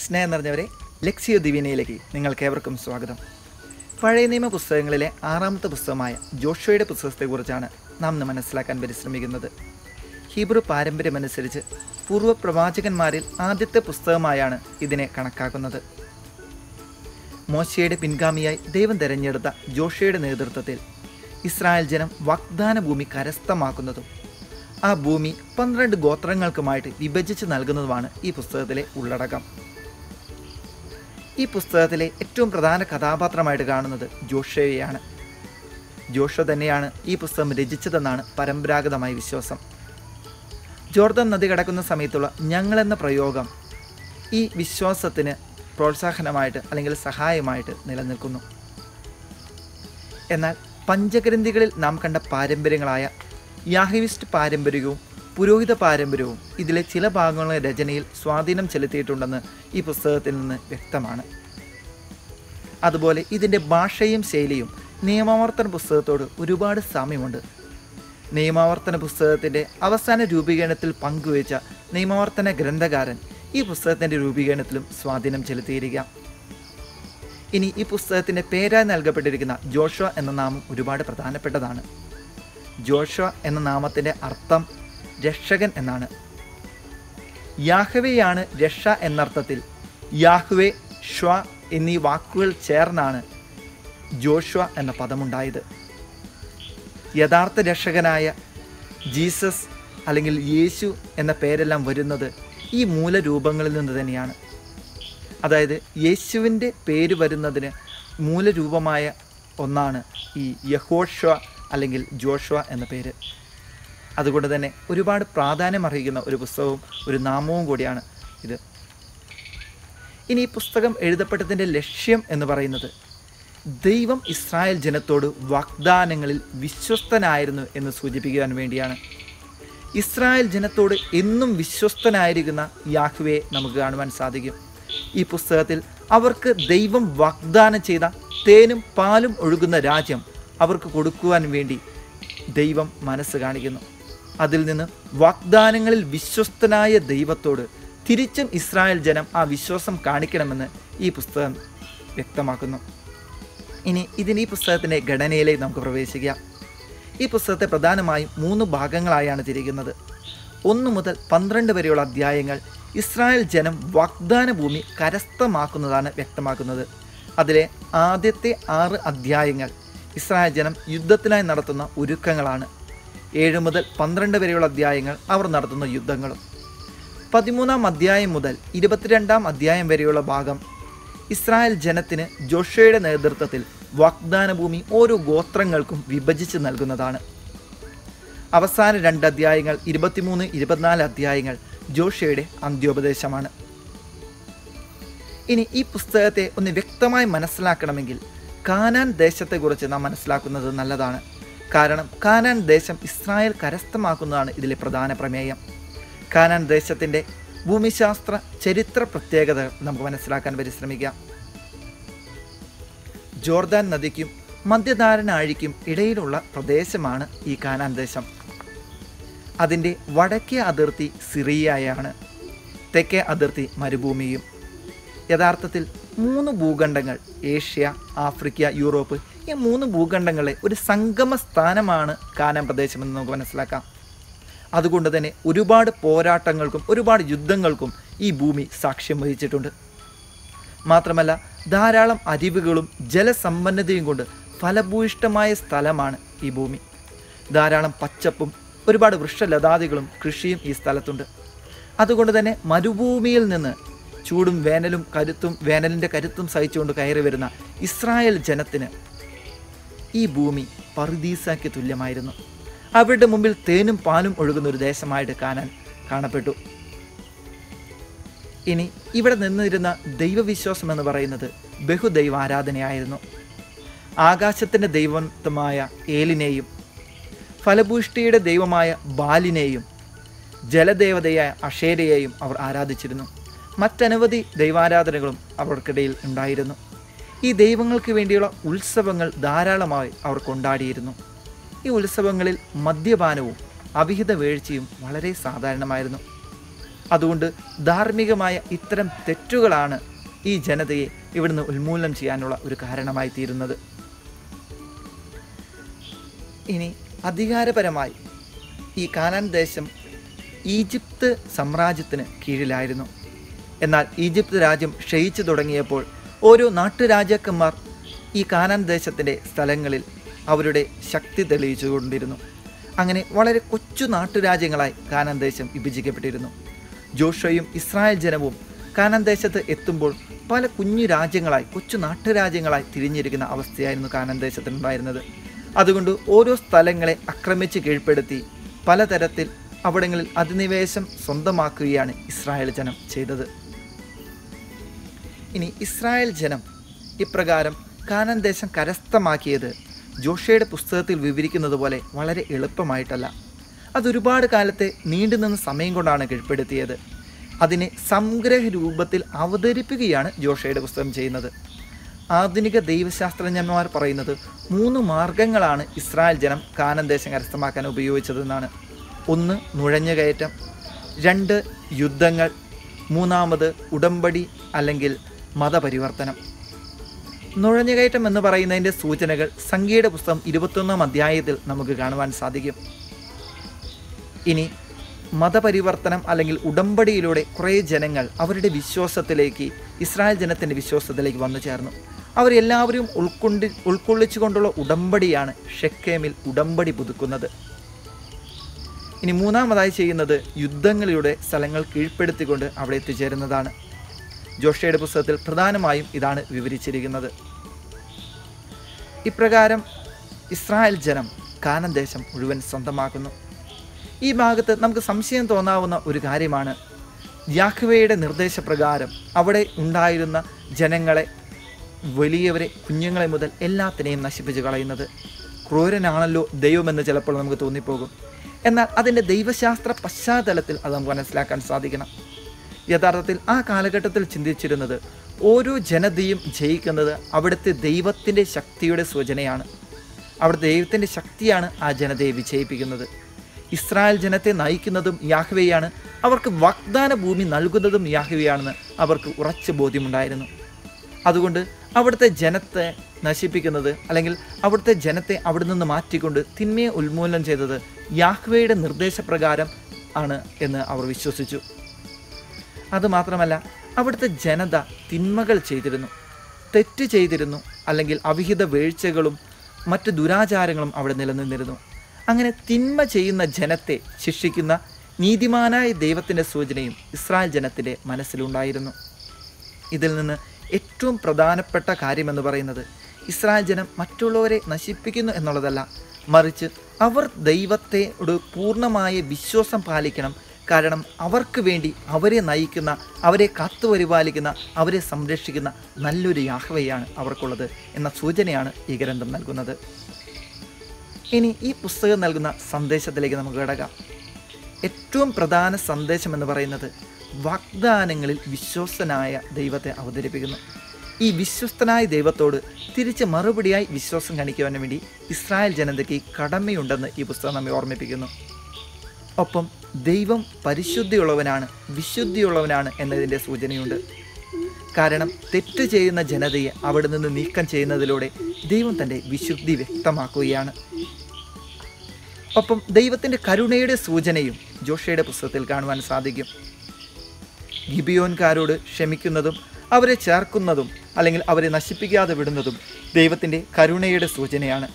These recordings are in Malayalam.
സ്നേഹം നിറഞ്ഞവരെ ലക്ഷ്യ ദിവിനയിലേക്ക് നിങ്ങൾക്കേവർക്കും സ്വാഗതം പഴയ നിയമ പുസ്തകങ്ങളിലെ ആറാമത്തെ പുസ്തകമായ ജോഷോയുടെ പുസ്തകത്തെക്കുറിച്ചാണ് നാം ഇന്ന് മനസ്സിലാക്കാൻ പരിശ്രമിക്കുന്നത് ഹീബ്രു പാരമ്പര്യമനുസരിച്ച് പൂർവ്വ പ്രവാചകന്മാരിൽ ആദ്യത്തെ പുസ്തകമായാണ് ഇതിനെ കണക്കാക്കുന്നത് മോശയുടെ പിൻഗാമിയായി ദൈവം തെരഞ്ഞെടുത്ത ജോഷയുടെ നേതൃത്വത്തിൽ ഇസ്രായേൽ ജനം വാഗ്ദാന ഭൂമി കരസ്ഥമാക്കുന്നതും ആ ഭൂമി പന്ത്രണ്ട് ഗോത്രങ്ങൾക്കുമായിട്ട് വിഭജിച്ച് നൽകുന്നതുമാണ് ഈ പുസ്തകത്തിലെ ഉള്ളടക്കം ഈ പുസ്തകത്തിലെ ഏറ്റവും പ്രധാന കഥാപാത്രമായിട്ട് കാണുന്നത് ജോഷയെയാണ് ജോഷ തന്നെയാണ് ഈ പുസ്തകം രചിച്ചതെന്നാണ് പരമ്പരാഗതമായ വിശ്വാസം ജോർദൻ നദി കടക്കുന്ന സമയത്തുള്ള ഞങ്ങളെന്ന പ്രയോഗം ഈ വിശ്വാസത്തിന് പ്രോത്സാഹനമായിട്ട് അല്ലെങ്കിൽ സഹായമായിട്ട് നിലനിൽക്കുന്നു എന്നാൽ പഞ്ചഗ്രന്ഥികളിൽ നാം കണ്ട പാരമ്പര്യങ്ങളായ യാഹിവിസ്റ്റ് പാരമ്പര്യവും പുരോഹിത പാരമ്പര്യവും ഇതിലെ ചില ഭാഗങ്ങളുടെ രചനയിൽ സ്വാധീനം ചെലുത്തിയിട്ടുണ്ടെന്ന് ഈ പുസ്തകത്തിൽ നിന്ന് വ്യക്തമാണ് അതുപോലെ ഇതിൻ്റെ ഭാഷയും ശൈലിയും നിയമാവർത്തന പുസ്തകത്തോട് ഒരുപാട് സാമ്യമുണ്ട് നിയമാവർത്തന പുസ്തകത്തിൻ്റെ അവസാന രൂപീകരണത്തിൽ പങ്കുവച്ച നിയമാവർത്തന ഗ്രന്ഥകാരൻ ഈ പുസ്തകത്തിൻ്റെ രൂപീകരണത്തിലും സ്വാധീനം ചെലുത്തിയിരിക്കാം ഇനി ഈ പുസ്തകത്തിൻ്റെ പേരായി നൽകപ്പെട്ടിരിക്കുന്ന ജോഷ എന്ന നാമം ഒരുപാട് പ്രധാനപ്പെട്ടതാണ് ജോഷ എന്ന നാമത്തിൻ്റെ അർത്ഥം രക്ഷകൻ എന്നാണ് യാഹ്വയാണ് രക്ഷ എന്നർത്ഥത്തിൽ യാഹ്വേ ഷ്വ എന്നീ വാക്കുകൾ ചേർന്നാണ് ജോഷ്വ എന്ന പദമുണ്ടായത് യഥാർത്ഥ രക്ഷകനായ ജീസസ് അല്ലെങ്കിൽ യേശു എന്ന പേരെല്ലാം വരുന്നത് ഈ മൂലരൂപങ്ങളിൽ നിന്ന് തന്നെയാണ് അതായത് യേശുവിൻ്റെ പേര് വരുന്നതിന് മൂലരൂപമായ ഒന്നാണ് ഈ യഹോഷ്വ അല്ലെങ്കിൽ ജോഷ്വ എന്ന പേര് അതുകൊണ്ട് തന്നെ ഒരുപാട് പ്രാധാന്യം അർഹിക്കുന്ന ഒരു പുസ്തകവും ഒരു നാമവും കൂടിയാണ് ഇത് ഇനി ഈ പുസ്തകം എഴുതപ്പെട്ടതിൻ്റെ ലക്ഷ്യം എന്ന് പറയുന്നത് ദൈവം ഇസ്രായേൽ ജനത്തോട് വാഗ്ദാനങ്ങളിൽ വിശ്വസ്തനായിരുന്നു എന്ന് സൂചിപ്പിക്കുവാൻ വേണ്ടിയാണ് ഇസ്രായേൽ ജനത്തോട് എന്നും വിശ്വസ്തനായിരിക്കുന്ന യാഹ്വയെ നമുക്ക് കാണുവാൻ സാധിക്കും ഈ പുസ്തകത്തിൽ അവർക്ക് ദൈവം വാഗ്ദാനം ചെയ്ത തേനും പാലും ഒഴുകുന്ന രാജ്യം അവർക്ക് കൊടുക്കുവാൻ വേണ്ടി ദൈവം മനസ്സ് കാണിക്കുന്നു അതിൽ നിന്ന് വാഗ്ദാനങ്ങളിൽ വിശ്വസ്തനായ ദൈവത്തോട് തിരിച്ചും ഇസ്രായേൽ ജനം ആ വിശ്വാസം കാണിക്കണമെന്ന് ഈ പുസ്തകം വ്യക്തമാക്കുന്നു ഇനി ഇതിന് ഈ പുസ്തകത്തിൻ്റെ ഘടനയിലേക്ക് നമുക്ക് പ്രവേശിക്കാം ഈ പുസ്തകത്തെ പ്രധാനമായും മൂന്ന് ഭാഗങ്ങളായാണ് തിരിക്കുന്നത് ഒന്ന് മുതൽ പന്ത്രണ്ട് വരെയുള്ള അധ്യായങ്ങൾ ഇസ്രായേൽ ജനം വാഗ്ദാന ഭൂമി കരസ്ഥമാക്കുന്നതാണ് വ്യക്തമാക്കുന്നത് അതിലെ ആദ്യത്തെ ആറ് അധ്യായങ്ങൾ ഇസ്രായേൽ ജനം യുദ്ധത്തിനായി നടത്തുന്ന ഒരുക്കങ്ങളാണ് ഏഴ് മുതൽ പന്ത്രണ്ട് വരെയുള്ള അധ്യായങ്ങൾ അവർ നടത്തുന്ന യുദ്ധങ്ങളും പതിമൂന്നാം അധ്യായം മുതൽ ഇരുപത്തിരണ്ടാം അധ്യായം വരെയുള്ള ഭാഗം ഇസ്രായേൽ ജനത്തിന് ജോഷയുടെ നേതൃത്വത്തിൽ വാഗ്ദാന ഭൂമി ഓരോ ഗോത്രങ്ങൾക്കും വിഭജിച്ച് നൽകുന്നതാണ് അവസാന രണ്ട് അധ്യായങ്ങൾ ഇരുപത്തിമൂന്ന് ഇരുപത്തിനാല് അധ്യായങ്ങൾ ജോഷയുടെ അന്ത്യോപദേശമാണ് ഇനി ഈ പുസ്തകത്തെ ഒന്ന് വ്യക്തമായി മനസ്സിലാക്കണമെങ്കിൽ കാനാൻ ദേശത്തെക്കുറിച്ച് നാം മനസ്സിലാക്കുന്നത് നല്ലതാണ് കാരണം കാനാൻ ദേശം ഇസ്രായേൽ കരസ്ഥമാക്കുന്നതാണ് ഇതിലെ പ്രധാന പ്രമേയം കാനാൻ ദേശത്തിൻ്റെ ഭൂമിശാസ്ത്ര ചരിത്ര പ്രത്യേകത നമുക്ക് മനസ്സിലാക്കാൻ പരിശ്രമിക്കാം ജോർദാൻ നദിക്കും മധ്യധാരണാഴിക്കും ഇടയിലുള്ള പ്രദേശമാണ് ഈ കാനാൻ ദേശം അതിൻ്റെ വടക്കേ അതിർത്തി സിറിയയാണ് തെക്കേ അതിർത്തി മരുഭൂമിയും യഥാർത്ഥത്തിൽ മൂന്ന് ഭൂഖണ്ഡങ്ങൾ ഏഷ്യ ആഫ്രിക്ക യൂറോപ്പ് ഈ മൂന്ന് ഭൂഖണ്ഡങ്ങളെ ഒരു സംഗമ സ്ഥാനമാണ് കാനാൻ പ്രദേശമെന്ന് നമുക്ക് മനസ്സിലാക്കാം അതുകൊണ്ട് തന്നെ ഒരുപാട് പോരാട്ടങ്ങൾക്കും ഒരുപാട് യുദ്ധങ്ങൾക്കും ഈ ഭൂമി സാക്ഷ്യം വഹിച്ചിട്ടുണ്ട് മാത്രമല്ല ധാരാളം അരിവുകളും ജലസമ്പന്നതയും കൊണ്ട് ഫലഭൂയിഷ്ടമായ സ്ഥലമാണ് ഈ ഭൂമി ധാരാളം പച്ചപ്പും ഒരുപാട് വൃക്ഷലതാദികളും കൃഷിയും ഈ സ്ഥലത്തുണ്ട് അതുകൊണ്ട് തന്നെ മരുഭൂമിയിൽ നിന്ന് ചൂടും വേനലും കരുത്തും വേനലിൻ്റെ കരുത്തും സഹിച്ചുകൊണ്ട് കയറി വരുന്ന ഇസ്രായേൽ ജനത്തിന് ഈ ഭൂമി പറുദീസാക്ക് തുല്യമായിരുന്നു അവരുടെ മുമ്പിൽ തേനും പാലും ഒഴുകുന്ന ഒരു ദേശമായിട്ട് കാണാൻ കാണപ്പെട്ടു ഇനി ഇവിടെ നിന്നിരുന്ന ദൈവവിശ്വാസം എന്ന് പറയുന്നത് ബഹുദൈവ ആരാധനയായിരുന്നു ആകാശത്തിൻ്റെ ദൈവത്വമായ ഏലിനെയും ഫലഭൂഷ്ടിയുടെ ദൈവമായ ബാലിനെയും ജലദേവതയായ അഷേരയെയും അവർ ആരാധിച്ചിരുന്നു മറ്റനവധി ദൈവാരാധനകളും അവർക്കിടയിൽ ഉണ്ടായിരുന്നു ഈ ദൈവങ്ങൾക്ക് വേണ്ടിയുള്ള ഉത്സവങ്ങൾ ധാരാളമായി അവർ കൊണ്ടാടിയിരുന്നു ഈ ഉത്സവങ്ങളിൽ മദ്യപാനവും അവിഹിത വീഴ്ചയും വളരെ സാധാരണമായിരുന്നു അതുകൊണ്ട് ധാർമ്മികമായ ഇത്തരം തെറ്റുകളാണ് ഈ ജനതയെ ഇവിടുന്ന് ഉന്മൂലനം ചെയ്യാനുള്ള ഒരു കാരണമായി തീരുന്നത് ഇനി അധികാരപരമായി ഈ കാനാൻ ദേശം ഈജിപ്ത് സാമ്രാജ്യത്തിന് കീഴിലായിരുന്നു എന്നാൽ ഈജിപ്ത് രാജ്യം ക്ഷയിച്ചു തുടങ്ങിയപ്പോൾ ഓരോ നാട്ടുരാജാക്കന്മാർ ഈ കാനാൻ ദേശത്തിൻ്റെ സ്ഥലങ്ങളിൽ അവരുടെ ശക്തി തെളിയിച്ചുകൊണ്ടിരുന്നു അങ്ങനെ വളരെ കൊച്ചു നാട്ടുരാജ്യങ്ങളായി കാനാൻ ദേശം വിഭജിക്കപ്പെട്ടിരുന്നു ജോഷയും ഇസ്രായേൽ ജനവും കാനാൻ ദേശത്ത് എത്തുമ്പോൾ പല കുഞ്ഞു രാജ്യങ്ങളായി കൊച്ചു നാട്ടുരാജ്യങ്ങളായി തിരിഞ്ഞിരിക്കുന്ന അവസ്ഥയായിരുന്നു കാനാൻ ദേശത്തിനുണ്ടായിരുന്നത് അതുകൊണ്ട് ഓരോ സ്ഥലങ്ങളെ ആക്രമിച്ച് കീഴ്പ്പെടുത്തി പലതരത്തിൽ അവിടങ്ങളിൽ അധിനിവേശം സ്വന്തമാക്കുകയാണ് ഇസ്രായേൽ ജനം ചെയ്തത് ഇനി ഇസ്രായേൽ ജനം ഇപ്രകാരം കാനാൻ ദേശം കരസ്ഥമാക്കിയത് ജോഷയുടെ പുസ്തകത്തിൽ വിവരിക്കുന്നത് പോലെ വളരെ എളുപ്പമായിട്ടല്ല അതൊരുപാട് കാലത്തെ നീണ്ടുനിന്ന സമയം കൊണ്ടാണ് കീഴ്പ്പെടുത്തിയത് അതിനെ സംഗ്രഹ രൂപത്തിൽ അവതരിപ്പിക്കുകയാണ് ജോഷയുടെ പുസ്തകം ചെയ്യുന്നത് ആധുനിക ദൈവശാസ്ത്രജ്ഞന്മാർ പറയുന്നത് മൂന്ന് മാർഗങ്ങളാണ് ഇസ്രായേൽ ജനം കാനൻ ദേശം കരസ്ഥമാക്കാൻ ഉപയോഗിച്ചതെന്നാണ് ഒന്ന് നുഴഞ്ഞുകയറ്റം രണ്ട് യുദ്ധങ്ങൾ മൂന്നാമത് ഉടമ്പടി അല്ലെങ്കിൽ മതപരിവർത്തനം നുഴഞ്ഞുകയറ്റം എന്ന് പറയുന്നതിൻ്റെ സൂചനകൾ സംഖ്യയുടെ പുസ്തകം ഇരുപത്തൊന്നാം അധ്യായത്തിൽ നമുക്ക് കാണുവാൻ സാധിക്കും ഇനി മതപരിവർത്തനം അല്ലെങ്കിൽ ഉടമ്പടിയിലൂടെ കുറേ ജനങ്ങൾ അവരുടെ വിശ്വാസത്തിലേക്ക് ഇസ്രായേൽ ജനത്തിൻ്റെ വിശ്വാസത്തിലേക്ക് വന്നു ചേർന്നു അവരെല്ലാവരും ഉൾക്കൊണ്ടി ഉൾക്കൊള്ളിച്ചുകൊണ്ടുള്ള ഉടമ്പടിയാണ് ഷെക്കേമിൽ ഉടമ്പടി പുതുക്കുന്നത് ഇനി മൂന്നാമതായി ചെയ്യുന്നത് യുദ്ധങ്ങളിലൂടെ സ്ഥലങ്ങൾ കീഴ്പ്പെടുത്തിക്കൊണ്ട് അവിടെ എത്തിച്ചേരുന്നതാണ് ജോഷയുടെ പുസ്തകത്തിൽ പ്രധാനമായും ഇതാണ് വിവരിച്ചിരിക്കുന്നത് ഇപ്രകാരം ഇസ്രായേൽ ജനം കാനൻ ദേശം മുഴുവൻ സ്വന്തമാക്കുന്നു ഈ ഭാഗത്ത് നമുക്ക് സംശയം തോന്നാവുന്ന ഒരു കാര്യമാണ് യാഹ്വയുടെ നിർദ്ദേശപ്രകാരം അവിടെ ഉണ്ടായിരുന്ന ജനങ്ങളെ വലിയവരെ കുഞ്ഞുങ്ങളെ മുതൽ എല്ലാത്തിനെയും നശിപ്പിച്ച് കളയുന്നത് ക്രൂരനാണല്ലോ ദൈവമെന്ന് ചിലപ്പോൾ നമുക്ക് തോന്നിപ്പോകും എന്നാൽ അതിൻ്റെ ദൈവശാസ്ത്ര പശ്ചാത്തലത്തിൽ അത് നമുക്ക് മനസ്സിലാക്കാൻ സാധിക്കണം യഥാർത്ഥത്തിൽ ആ കാലഘട്ടത്തിൽ ചിന്തിച്ചിരുന്നത് ഓരോ ജനതയും ജയിക്കുന്നത് അവിടുത്തെ ദൈവത്തിൻ്റെ ശക്തിയുടെ സൂചനയാണ് അവിടുത്തെ ദൈവത്തിൻ്റെ ശക്തിയാണ് ആ ജനതയെ വിജയിപ്പിക്കുന്നത് ഇസ്രായേൽ ജനത്തെ നയിക്കുന്നതും യാഹ്വയാണ് അവർക്ക് വാഗ്ദാന ഭൂമി നൽകുന്നതും യാഹ്വയാണെന്ന് അവർക്ക് ഉറച്ച ബോധ്യമുണ്ടായിരുന്നു അതുകൊണ്ട് അവിടുത്തെ ജനത്തെ നശിപ്പിക്കുന്നത് അല്ലെങ്കിൽ അവിടുത്തെ ജനത്തെ അവിടെ നിന്ന് മാറ്റിക്കൊണ്ട് തിന്മയെ ഉന്മൂലനം ചെയ്തത് യാഹ്വയുടെ നിർദ്ദേശപ്രകാരം ആണ് എന്ന് അവർ വിശ്വസിച്ചു അതുമാത്രമല്ല അവിടുത്തെ ജനത തിന്മകൾ ചെയ്തിരുന്നു തെറ്റ് ചെയ്തിരുന്നു അല്ലെങ്കിൽ അവിഹിത വീഴ്ചകളും മറ്റ് ദുരാചാരങ്ങളും അവിടെ നിലനിന്നിരുന്നു അങ്ങനെ തിന്മ ചെയ്യുന്ന ജനത്തെ ശിക്ഷിക്കുന്ന നീതിമാനായ ദൈവത്തിൻ്റെ സൂചനയും ഇസ്രായേൽ ജനത്തിൻ്റെ മനസ്സിലുണ്ടായിരുന്നു ഇതിൽ നിന്ന് ഏറ്റവും പ്രധാനപ്പെട്ട കാര്യമെന്ന് പറയുന്നത് ഇസ്രായേൽ ജനം മറ്റുള്ളവരെ നശിപ്പിക്കുന്നു എന്നുള്ളതല്ല മറിച്ച് അവർ ദൈവത്തെയോട് പൂർണ്ണമായ വിശ്വാസം പാലിക്കണം കാരണം അവർക്ക് വേണ്ടി അവരെ നയിക്കുന്ന അവരെ കാത്തുപരിപാലിക്കുന്ന അവരെ സംരക്ഷിക്കുന്ന നല്ലൊരു യാഹ്വയാണ് അവർക്കുള്ളത് എന്ന സൂചനയാണ് ഈ ഗ്രന്ഥം നൽകുന്നത് ഇനി ഈ പുസ്തകം നൽകുന്ന സന്ദേശത്തിലേക്ക് നമുക്ക് കിടക്കാം ഏറ്റവും പ്രധാന സന്ദേശം എന്ന് പറയുന്നത് വാഗ്ദാനങ്ങളിൽ വിശ്വസ്തനായ ദൈവത്തെ അവതരിപ്പിക്കുന്നു ഈ വിശ്വസ്തനായ ദൈവത്തോട് തിരിച്ച് മറുപടിയായി വിശ്വാസം കാണിക്കുവാൻ വേണ്ടി ഇസ്രായേൽ ജനതയ്ക്ക് കടമയുണ്ടെന്ന് ഈ പുസ്തകം നമ്മെ ഓർമ്മിപ്പിക്കുന്നു ഒപ്പം ദൈവം പരിശുദ്ധിയുള്ളവനാണ് വിശുദ്ധിയുള്ളവനാണ് എന്നതിൻ്റെ സൂചനയുണ്ട് കാരണം തെറ്റ് ചെയ്യുന്ന ജനതയെ അവിടെ നിന്ന് നീക്കം ചെയ്യുന്നതിലൂടെ ദൈവം തൻ്റെ വിശുദ്ധി വ്യക്തമാക്കുകയാണ് ഒപ്പം ദൈവത്തിൻ്റെ കരുണയുടെ സൂചനയും ജോഷയുടെ പുസ്തകത്തിൽ കാണുവാൻ സാധിക്കും ഗിബിയോൻകാരോട് ക്ഷമിക്കുന്നതും അവരെ ചേർക്കുന്നതും അല്ലെങ്കിൽ അവരെ നശിപ്പിക്കാതെ വിടുന്നതും ദൈവത്തിൻ്റെ കരുണയുടെ സൂചനയാണ്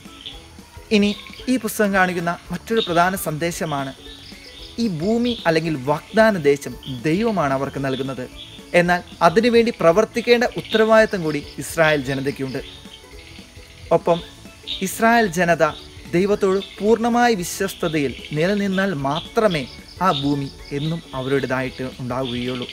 ഇനി ഈ പുസ്തകം കാണിക്കുന്ന മറ്റൊരു പ്രധാന സന്ദേശമാണ് ഈ ഭൂമി അല്ലെങ്കിൽ വാഗ്ദാന ദേശം ദൈവമാണ് അവർക്ക് നൽകുന്നത് എന്നാൽ അതിനുവേണ്ടി പ്രവർത്തിക്കേണ്ട ഉത്തരവാദിത്തം കൂടി ഇസ്രായേൽ ജനതയ്ക്കുണ്ട് ഒപ്പം ഇസ്രായേൽ ജനത ദൈവത്തോട് പൂർണ്ണമായ വിശ്വസ്തതയിൽ നിലനിന്നാൽ മാത്രമേ ആ ഭൂമി എന്നും അവരുടേതായിട്ട് ഉണ്ടാവുകയുള്ളൂ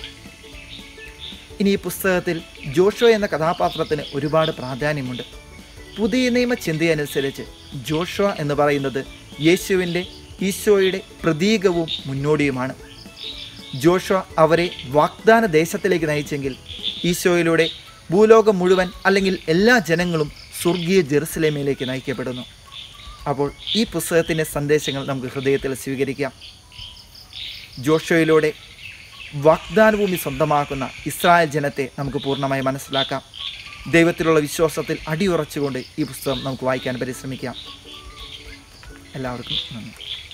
ഇനി ഈ പുസ്തകത്തിൽ ജോഷോ എന്ന കഥാപാത്രത്തിന് ഒരുപാട് പ്രാധാന്യമുണ്ട് പുതിയ നിയമ ചിന്തയനുസരിച്ച് ജോഷുവ എന്ന് പറയുന്നത് യേശുവിൻ്റെ ഈശോയുടെ പ്രതീകവും മുന്നോടിയുമാണ് ജോഷുവ അവരെ വാഗ്ദാന ദേശത്തിലേക്ക് നയിച്ചെങ്കിൽ ഈശോയിലൂടെ ഭൂലോകം മുഴുവൻ അല്ലെങ്കിൽ എല്ലാ ജനങ്ങളും സ്വർഗീയ ജെറുസലേമിലേക്ക് നയിക്കപ്പെടുന്നു അപ്പോൾ ഈ പുസ്തകത്തിൻ്റെ സന്ദേശങ്ങൾ നമുക്ക് ഹൃദയത്തിൽ സ്വീകരിക്കാം ജോഷോയിലൂടെ വാഗ്ദാന ഭൂമി സ്വന്തമാക്കുന്ന ഇസ്രായേൽ ജനത്തെ നമുക്ക് പൂർണ്ണമായി മനസ്സിലാക്കാം ദൈവത്തിലുള്ള വിശ്വാസത്തിൽ അടിയുറച്ചുകൊണ്ട് ഈ പുസ്തകം നമുക്ക് വായിക്കാൻ പരിശ്രമിക്കാം എല്ലാവർക്കും നന്ദി